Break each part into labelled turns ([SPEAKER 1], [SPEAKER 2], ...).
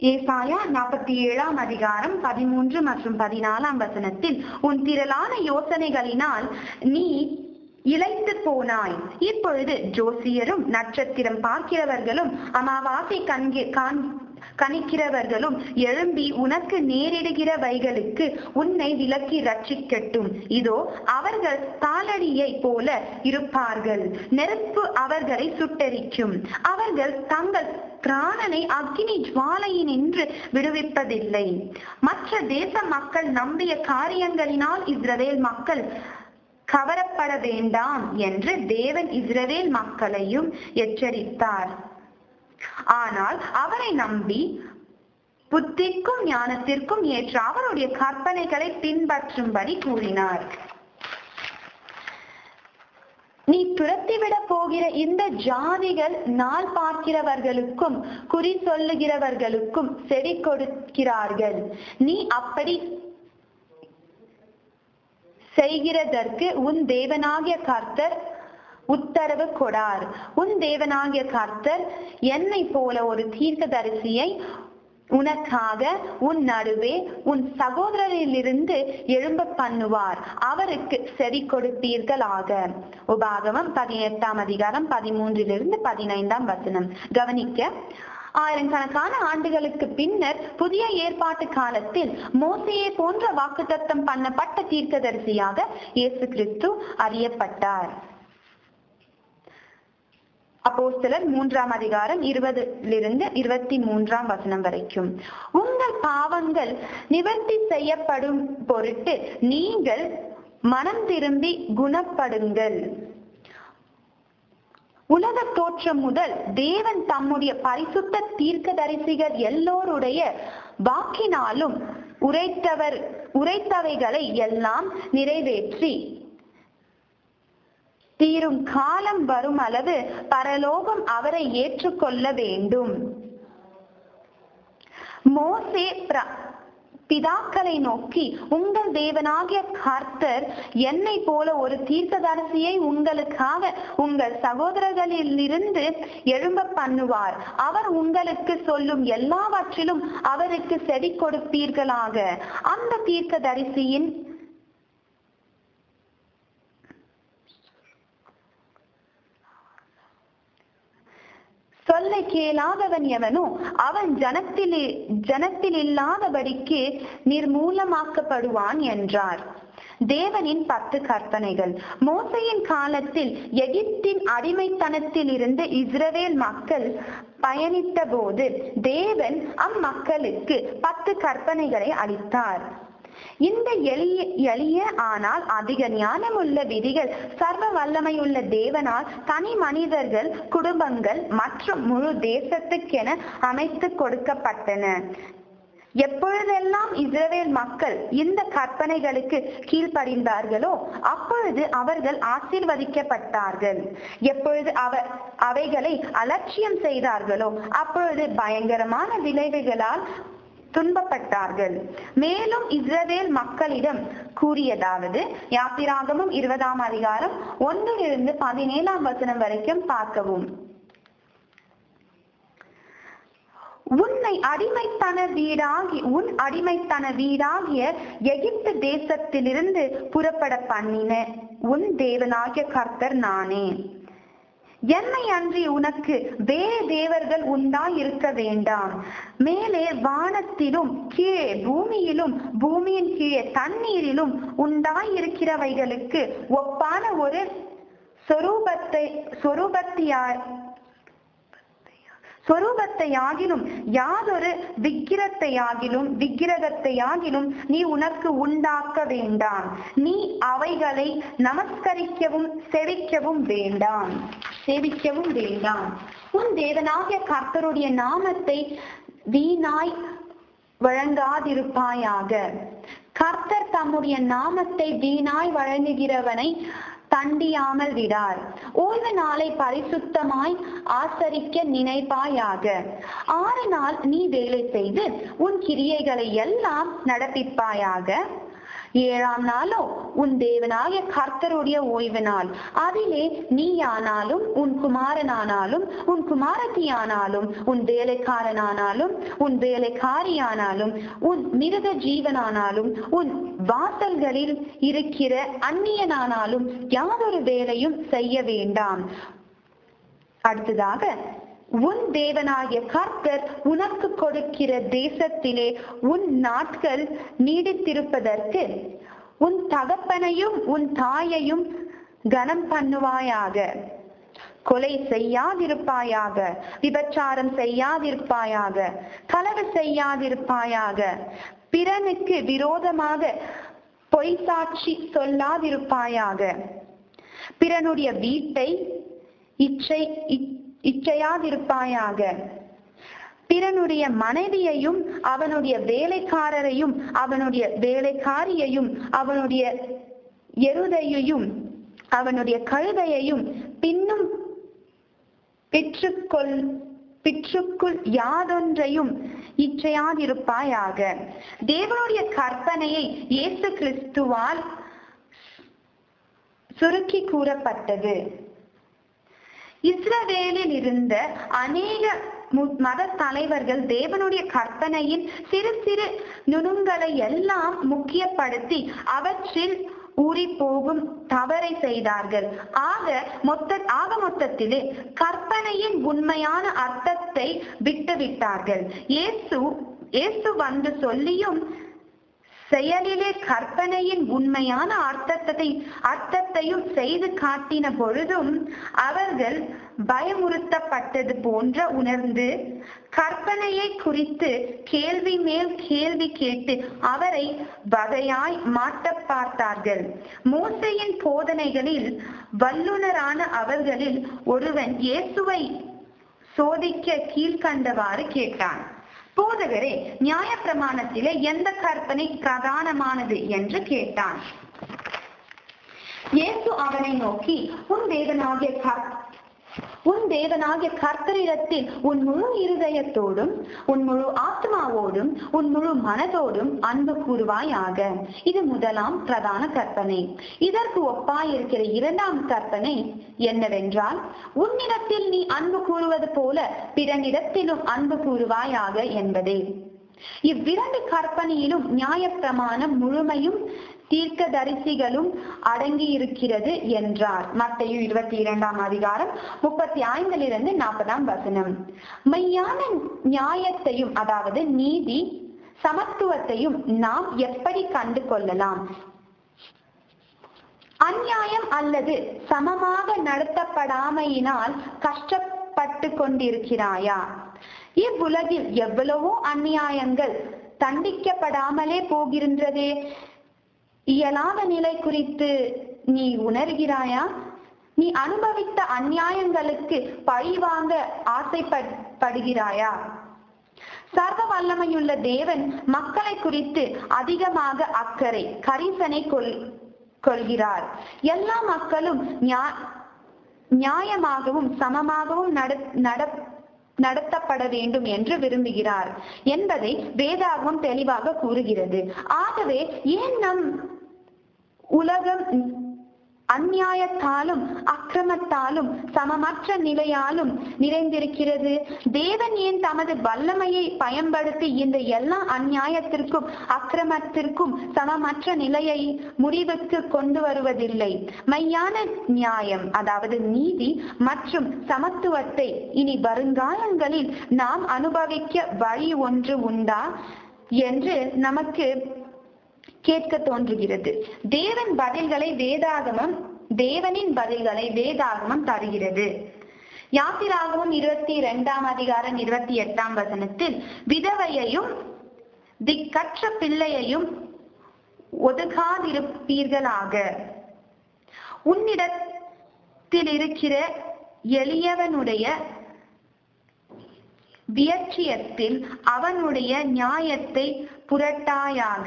[SPEAKER 1] ஏசாயா நாற்பத்தி ஏழாம் அதிகாரம் பதிமூன்று மற்றும் பதினாலாம் வசனத்தில் உன் திரளான யோசனைகளினால் நீ இழைத்து போனாய் இப்பொழுது ஜோசியரும் நட்சத்திரம் பார்க்கிறவர்களும் அமாவாசை கண்கி காண் கணிக்கிறவர்களும் எழும்பி உனக்கு நேரிடுகிறவைகளுக்கு உன்னை விலக்கி ரட்சிக்கட்டும் இதோ அவர்கள் தாளடியை போல இருப்பார்கள் நெருப்பு அவர்களை சுட்டெரிக்கும் அவர்கள் தங்கள் பிராணனை அக்னி ஜுவாலையினின்று விடுவிப்பதில்லை மற்ற தேச மக்கள் நம்பிய காரியங்களினால் இஸ்ரவேல் மக்கள் கவரப்பட வேண்டாம் என்று தேவன் இஸ்ரவேல் மக்களையும் எச்சரித்தார் ஆனால் அவரை நம்பி புத்திக்கும் ஞானத்திற்கும் ஏற்ற அவருடைய கற்பனைகளை பின்பற்றும்படி கூறினார் நீ துரத்திவிட போகிற இந்த ஜாதிகள் நாள் பார்க்கிறவர்களுக்கும் குறி சொல்லுகிறவர்களுக்கும் செடி கொடுக்கிறார்கள் நீ அப்படி செய்கிறதற்கு உன் தேவனாகிய கர்த்தர் உத்தரவு கொடார் உன் தேவனாகிய கர்த்தர் என்னை போல ஒரு தீர்க்கதரிசியை உனக்காக உன் நடுவே உன் சகோதரரிலிருந்து எழும்ப பண்ணுவார் அவருக்கு செவி கொடுப்பீர்களாக உபாகமம் பதினெட்டாம் அதிகாரம் பதிமூன்றிலிருந்து பதினைந்தாம் வசனம் கவனிக்க ஆயிரக்கணக்கான ஆண்டுகளுக்கு பின்னர் புதிய ஏற்பாட்டு காலத்தில் மோசையை போன்ற வாக்குத்தத்தம் பண்ணப்பட்ட தீர்க்கதரிசியாக இயேசு கிறிஸ்து அறியப்பட்டார் அப்போஸ்தலர் மூன்றாம் அதிகாரம் இருபதிலிருந்து இருபத்தி மூன்றாம் வசனம் வரைக்கும் உங்கள் பாவங்கள் நிவர்த்தி செய்யப்படும் பொருட்டு நீங்கள் மனம் திரும்பி குணப்படுங்கள் உலக தோற்றம் முதல் தேவன் தம்முடைய பரிசுத்த தீர்க்கதரிசிகள் எல்லோருடைய வாக்கினாலும் உரைத்தவர் உரைத்தவைகளை எல்லாம் நிறைவேற்றி தீரும் காலம் வரும் அளவு பரலோகம் அவரை ஏற்றுக்கொள்ள வேண்டும் மோசே பிதாக்களை நோக்கி உங்கள் தேவனாகிய கர்த்தர் என்னை போல ஒரு தீர்க்கதரிசியை உங்களுக்காக உங்கள் சகோதரர்களிலிருந்து எழும்ப பண்ணுவார் அவர் உங்களுக்கு சொல்லும் எல்லாவற்றிலும் அவருக்கு செவி கொடுப்பீர்களாக அந்த தீர்க்கதரிசியின் சொல்லை கேளாதவன் எவனோ அவன் ஜனத்தில் ஜனத்தில் இல்லாதபடிக்கு நிர்மூலமாக்கப்படுவான் என்றார் தேவனின் பத்து கற்பனைகள் மோசையின் காலத்தில் எகிப்தின் அடிமைத்தனத்தில் இருந்து இஸ்ரவேல் மக்கள் பயணித்த போது தேவன் அம்மக்களுக்கு பத்து கற்பனைகளை அளித்தார் இந்த எளிய எளிய ஆனால் அதிக ஞானமுள்ள விதிகள் சர்வ வல்லமையுள்ள தேவனால் தனி மனிதர்கள் குடும்பங்கள் மற்றும் முழு தேசத்துக்கென அமைத்து கொடுக்கப்பட்டன எப்பொழுதெல்லாம் இஸ்ரவேல் மக்கள் இந்த கற்பனைகளுக்கு கீழ்ப்படிந்தார்களோ அப்பொழுது அவர்கள் ஆசீர்வதிக்கப்பட்டார்கள் எப்பொழுது அவ அவைகளை அலட்சியம் செய்தார்களோ அப்பொழுது பயங்கரமான விளைவுகளால் துன்பப்பட்டார்கள் மேலும் இஸ்ரவேல் மக்களிடம் கூறியதாவது யாத்திராகமும் இருபதாம் அதிகாரம் ஒன்றிலிருந்து பதினேழாம் வசனம் வரைக்கும் பார்க்கவும் உன்னை அடிமைத்தன வீடாகி உன் அடிமைத்தன வீடாகிய எகிப்து தேசத்திலிருந்து புறப்பட பண்ணின உன் தேவனாகிய கர்த்தர் நானே என்னை அன்றி உனக்கு வேறு தேவர்கள் உண்டாய் இருக்க வேண்டாம் மேலே வானத்திலும் கீழே பூமியிலும் பூமியின் கீழே தண்ணீரிலும் உண்டாய் இருக்கிறவைகளுக்கு ஒப்பான ஒரு சொரூபத்தை சொரூபத்தியாய் சொரூபத்தையாகிலும் யாதொரு விக்கிரத்தையாகிலும் விக்கிரகத்தையாகிலும் நீ உனக்கு உண்டாக்க வேண்டாம் நீ அவைகளை நமஸ்கரிக்கவும் செவிக்கவும் வேண்டாம் சேவிக்கவும் வேண்டாம் உன் தேவனாகிய கர்த்தருடைய நாமத்தை வீணாய் வழங்காதிருப்பாயாக கர்த்தர் தம்முடைய நாமத்தை வீணாய் வழங்குகிறவனை தண்டியாமல் விடார் ஓய்வு நாளை பரிசுத்தமாய் ஆசரிக்க நினைப்பாயாக ஆறு நாள் நீ வேலை செய்து உன் கிரியைகளை எல்லாம் நடப்பிப்பாயாக ஏழாம் நாளோ உன் தேவனாகிய கர்த்தருடைய ஓய்வு நாள் அதிலே நீயானாலும் உன் குமாரனானாலும் உன் குமாரத்தியானாலும் உன் வேலைக்காரனானாலும் உன் வேலைக்காரியானாலும் உன் மிருக ஜீவனானாலும் உன் வாசல்களில் இருக்கிற அந்நியனானாலும் யாதொரு வேலையும் செய்ய வேண்டாம் அடுத்ததாக உன் தேவனாகிய கர்த்தர் உனக்கு கொடுக்கிற தேசத்திலே உன் நாட்கள் நீடித்திருப்பதற்கு உன் தகப்பனையும் உன் தாயையும் கனம் பண்ணுவாயாக கொலை செய்யாதிருப்பாயாக விபச்சாரம் செய்யாதிருப்பாயாக களவு செய்யாதிருப்பாயாக பிறனுக்கு விரோதமாக பொய் சாட்சி சொல்லாதிருப்பாயாக பிறனுடைய வீட்டை இச்சை இச்சையாதிருப்பாயாக பிறனுடைய மனைவியையும் அவனுடைய வேலைக்காரரையும் அவனுடைய வேலைக்காரியையும் அவனுடைய எருதையையும் அவனுடைய கழுதையையும் பின்னும் பெற்றுக்கொள் பிற்றுக்குள் யாதொன்றையும் இச்சையாதிருப்பாயாக தேவனுடைய கற்பனையை இயேசு கிறிஸ்துவால் சுருக்கி கூறப்பட்டது இஸ்ரவேலில் இருந்த அநேக மத தலைவர்கள் தேவனுடைய கற்பனையின் சிறு சிறு நுணுங்களை எல்லாம் முக்கியப்படுத்தி அவற்றில் ஊறி போகும் தவறை செய்தார்கள் ஆக மொத்த ஆக மொத்தத்திலே கற்பனையின் உண்மையான அர்த்தத்தை விட்டுவிட்டார்கள் இயேசு இயேசு வந்து சொல்லியும் செயலிலே கற்பனையின் உண்மையான அர்த்தத்தை அர்த்தத்தையும் செய்து காட்டின பொழுதும் அவர்கள் பயமுறுத்தப்பட்டது போன்ற உணர்ந்து கற்பனையை குறித்து கேள்வி மேல் கேள்வி கேட்டு அவரை வகையாய் மாட்ட பார்த்தார்கள் மோசையின் போதனைகளில் வல்லுனரான அவர்களில் ஒருவன் இயேசுவை சோதிக்க கீழ்கண்டவாறு கேட்டான் போதகரே நியாய பிரமாணத்திலே எந்த கற்பனை பிரதானமானது என்று கேட்டான் இயேசு அவனை நோக்கி உன் தேவனாகிய உன் தேவனாகிய கர்த்தரிடத்தில் உன் முழு இருதயத்தோடும் உன் முழு ஆத்மாவோடும் உன் முழு மனதோடும் அன்பு கூறுவாயாக இது முதலாம் பிரதான கற்பனை இதற்கு ஒப்பாயிருக்கிற இரண்டாம் கற்பனை என்னவென்றால் உன்னிடத்தில் நீ அன்பு கூறுவது போல பிறனிடத்திலும் அன்பு கூறுவாயாக என்பதே இவ்விரண்டு கற்பனையிலும் நியாயப்பிரமாணம் முழுமையும் தீர்க்க தரிசிகளும் அடங்கி இருக்கிறது என்றார் மத்தையு இருபத்தி இரண்டாம் அதிகாரம் முப்பத்தி ஐந்திலிருந்து நாற்பதாம் வசனம் மெய்யான நியாயத்தையும் அதாவது நீதி சமத்துவத்தையும் நாம் எப்படி கண்டு கொள்ளலாம் அந்நியாயம் அல்லது சமமாக நடத்தப்படாமையினால் கஷ்டப்பட்டு கொண்டிருக்கிறாயா இவ்வுலகில் எவ்வளவோ அந்நியாயங்கள் தண்டிக்கப்படாமலே போகின்றதே இயலாத நிலை குறித்து நீ உணர்கிறாயா நீ அனுபவித்த அந்நியாயங்களுக்கு பழி வாங்க ஆசைப்படுகிறாயா சர்வ வல்லமையுள்ள தேவன் மக்களை குறித்து அதிகமாக அக்கறை கரிசனை கொள் கொள்கிறார் எல்லா மக்களும் நியாயமாகவும் சமமாகவும் நட நடத்தப்பட வேண்டும் என்று விரும்புகிறார் என்பதை வேதாகமம் தெளிவாக கூறுகிறது ஆகவே ஏன் நம் உலகம் அந்நியாயத்தாலும் அக்கிரமத்தாலும் சமமற்ற நிலையாலும் நிறைந்திருக்கிறது தேவன் ஏன் தமது வல்லமையை பயன்படுத்தி இந்த எல்லா அந்நியாயத்திற்கும் அக்கிரமத்திற்கும் சமமற்ற நிலையை முடிவுக்கு கொண்டு வருவதில்லை மையான நியாயம் அதாவது நீதி மற்றும் சமத்துவத்தை இனி வருங்காலங்களில் நாம் அனுபவிக்க வழி ஒன்று உண்டா என்று நமக்கு கேட்க தோன்றுகிறது தேவன் பதில்களை வேதாகமம் தேவனின் பதில்களை வேதாகமம் தருகிறது யாத்திராகவும் இருபத்தி இரண்டாம் அதிகாரம் இருபத்தி எட்டாம் வசனத்தில் விதவையையும் திக்கற்ற பிள்ளையையும் ஒதுக்காதிருப்பீர்களாக உன்னிடத்தில் இருக்கிற எளியவனுடைய வியட்சியத்தில் அவனுடைய நியாயத்தை புரட்டாயாக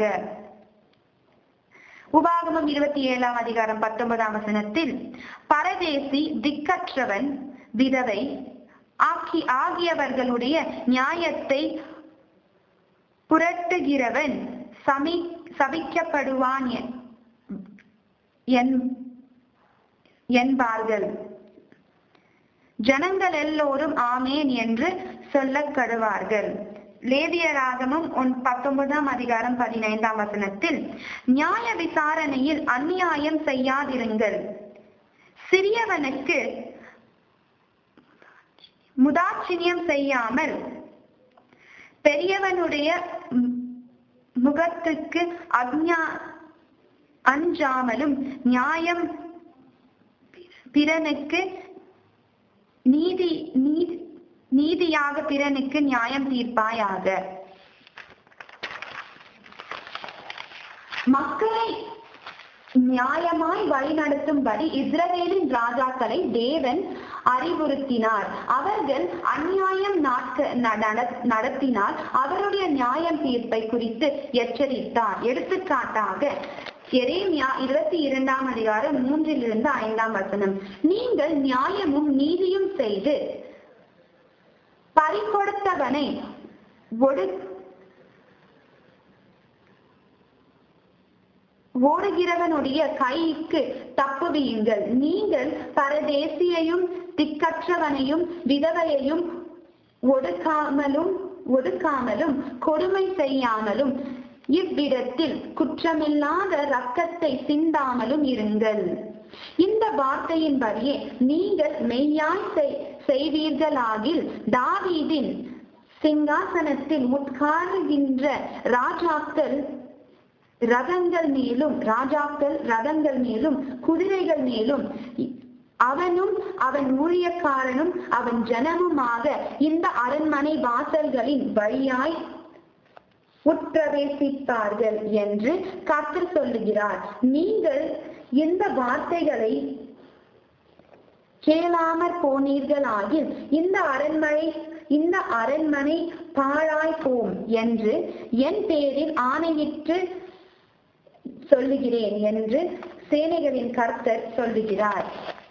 [SPEAKER 1] உபாகமம் இருபத்தி ஏழாம் அதிகாரம் பத்தொன்பதாம் வசனத்தில் பரதேசி திக்கற்றவன் விதவை ஆக்கி ஆகியவர்களுடைய நியாயத்தை புரட்டுகிறவன் சமி சபிக்கப்படுவான் எ- என்- என்பார்கள் ஜனங்கள் எல்லோரும் ஆமேன் என்று சொல்லக் கடுவார்கள் லேவியராகமும் ஒன் பத்தொன்பதாம் அதிகாரம் பதினைந்தாம் வசனத்தில் நியாய விசாரணையில் அநியாயம் செய்யாதிருங்கள் சிறியவனுக்கு முதாட்சிணியம் செய்யாமல் பெரியவனுடைய ம்- முகத்துக்கு அஞ்ஞா அஞ்சாமலும் நியாயம் பிறனுக்கு நீதி நீதி நீதியாக பிறனுக்கு நியாயம் தீர்ப்பாயாக மக்களை நியாயமாய் வழிநடத்தும்படி இஸ்ரவேலின் ராஜாக்களை தேவன் அறிவுறுத்தினார் அவர்கள் அநியாயம் நாட்க நட- நடத்தினால் அவருடைய நியாயம் தீர்ப்பை குறித்து எச்சரித்தார் எடுத்துக்காட்டாக எரேமியா இருபத்தி இரண்டாம் அதிகாரம் மூன்றிலிருந்து ஐந்தாம் வசனம் நீங்கள் நியாயமும் நீதியும் செய்து பறிகொடுத்தவனை ஒடு ஓடுகிறவனுடைய கைக்கு தப்புவியுங்கள் நீங்கள் பரதேசியையும் திக்கற்றவனையும் விதவையையும் ஒடுக்காமலும் ஒடுக்காமலும் கொடுமை செய்யாமலும் இவ்விடத்தில் குற்றமில்லாத ரத்தத்தை சிந்தாமலும் இருங்கள் இந்த வார்த்தையின்படியே நீங்கள் மெய்யாய் செய்- செய்வீர்களாகில் தாவீதின் சிங்காசனத்தில் உட்காருகின்ற ராஜாக்கள் ரதங்கள் மேலும் ராஜாக்கள் ரதங்கள் மேலும் குதிரைகள் மேலும் அவனும் அவன் ஊழியக்காரனும் அவன் ஜனமுமாக இந்த அரண்மனை வாசல்களின் வழியாய் உட்பிரவேசிப்பார்கள் என்று கர்த்தர் சொல்லுகிறார் நீங்கள் இந்த வார்த்தைகளை கேளாமற் போனீர்களாகில் இந்த அரண்மனை இந்த அரண்மனை பாழாய் போம் என்று என் பேரில் ஆணையிட்டு சொல்லுகிறேன் என்று சேனைகளின் கர்த்தர் சொல்லுகிறார்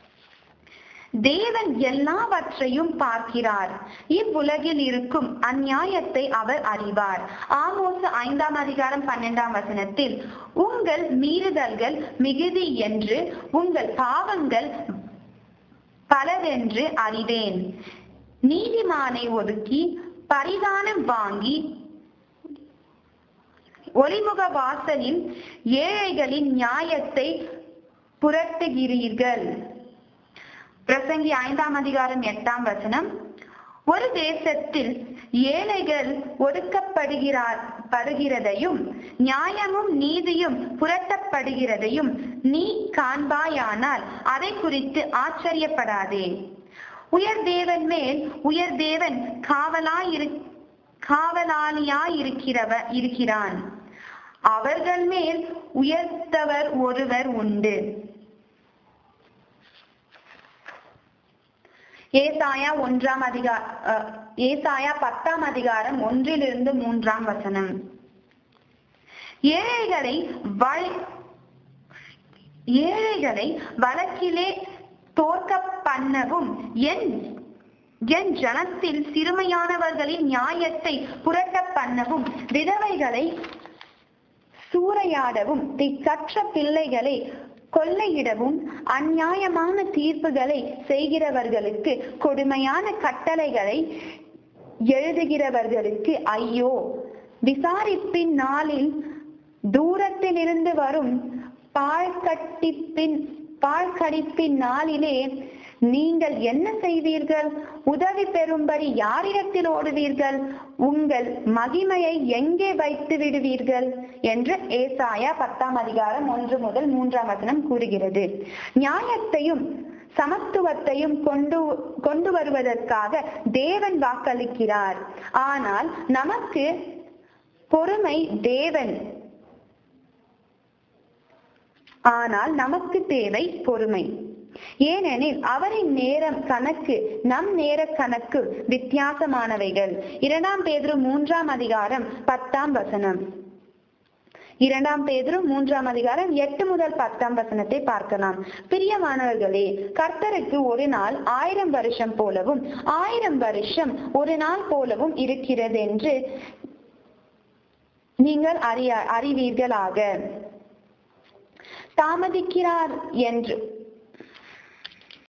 [SPEAKER 1] தேவன் எல்லாவற்றையும் பார்க்கிறார் இவ்வுலகில் இருக்கும் அந்நியாயத்தை அவர் அறிவார் ஆமோஸ் ஐந்தாம் அதிகாரம் பன்னெண்டாம் வசனத்தில் உங்கள் மீறுதல்கள் மிகுதி என்று உங்கள் பாவங்கள் பலவென்று அறிவேன் நீதிமானை ஒதுக்கி பரிதானம் வாங்கி ஒளிமுக வாசலில் ஏழைகளின் நியாயத்தை புரட்டுகிறீர்கள் பிரசங்கி ஐந்தாம் அதிகாரம் எட்டாம் வசனம் ஒரு தேசத்தில் ஏழைகள் ஒடுக்கப்படுகிறார் படுகிறதையும் நியாயமும் நீதியும் புரட்டப்படுகிறதையும் நீ காண்பாயானால் அதை குறித்து ஆச்சரியப்படாதே உயர் தேவன் மேல் உயர் தேவன் காவலாயிரு காவலாளியாயிருக்கிறவ இருக்கிறான் அவர்கள் மேல் உயர்த்தவர் ஒருவர் உண்டு ஏசாயா ஒன்றாம் அதிகார ஏசாயா பத்தாம் அதிகாரம் ஒன்றிலிருந்து மூன்றாம் வசனம் ஏழைகளை வழி ஏழைகளை வழக்கிலே தோற்க பண்ணவும் என் என் ஜனத்தில் சிறுமையானவர்களின் நியாயத்தை புரட்ட பண்ணவும் விதவைகளை சூறையாடவும் திக்கற்ற பிள்ளைகளை கொள்ளையிடவும் அந்நியாயமான தீர்ப்புகளை செய்கிறவர்களுக்கு கொடுமையான கட்டளைகளை எழுதுகிறவர்களுக்கு ஐயோ விசாரிப்பின் நாளில் தூரத்திலிருந்து வரும் பாழ்கட்டிப்பின் பாழ்கடிப்பின் நாளிலே நீங்கள் என்ன செய்வீர்கள் உதவி பெறும்படி யாரிடத்தில் ஓடுவீர்கள் உங்கள் மகிமையை எங்கே வைத்து விடுவீர்கள் என்று ஏசாயா பத்தாம் அதிகாரம் ஒன்று முதல் மூன்றாம் வசனம் கூறுகிறது நியாயத்தையும் சமத்துவத்தையும் கொண்டு கொண்டு வருவதற்காக தேவன் வாக்களிக்கிறார் ஆனால் நமக்கு பொறுமை தேவன் ஆனால் நமக்கு தேவை பொறுமை ஏனெனில் அவரின் நேரம் கணக்கு நம் நேர கணக்கு வித்தியாசமானவைகள் இரண்டாம் பேதுரு மூன்றாம் அதிகாரம் பத்தாம் வசனம் இரண்டாம் பேதுரு மூன்றாம் அதிகாரம் எட்டு முதல் பத்தாம் வசனத்தை பார்க்கலாம் பிரியமானவர்களே கர்த்தருக்கு ஒரு நாள் ஆயிரம் வருஷம் போலவும் ஆயிரம் வருஷம் ஒரு நாள் போலவும் இருக்கிறது என்று நீங்கள் அறிய அறிவீர்களாக தாமதிக்கிறார் என்று